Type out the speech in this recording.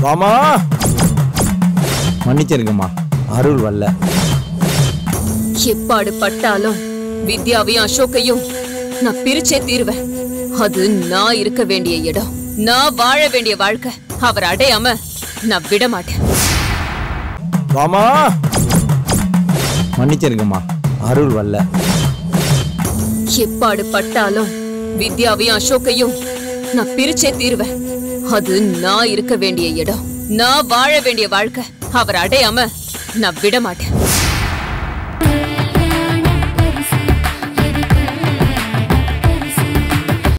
மாமா மன்னிச்சிருங்கம்மா அருள் வரல எப்பாடு பட்டாலும் வித்யாவையும் அசோக்கையும் நான் பிரிச்சே தீருவேன் அது நான் இருக்க வேண்டிய இடம் நான் வாழ வேண்டிய வாழ்க்கை அவர் அடையாம நான் விட மாட்டேன் மாமா மன்னிச்சிருங்கம்மா அருள் வரல எப்பாடு பட்டாலும் வித்யாவையும் அசோக்கையும் நான் பிரிச்சே தீருவேன் அது நான் இருக்க வேண்டிய இடம் நான் வாழ வேண்டிய வாழ்க்கை அவர் அடையாம நான் விட மாட்டேன்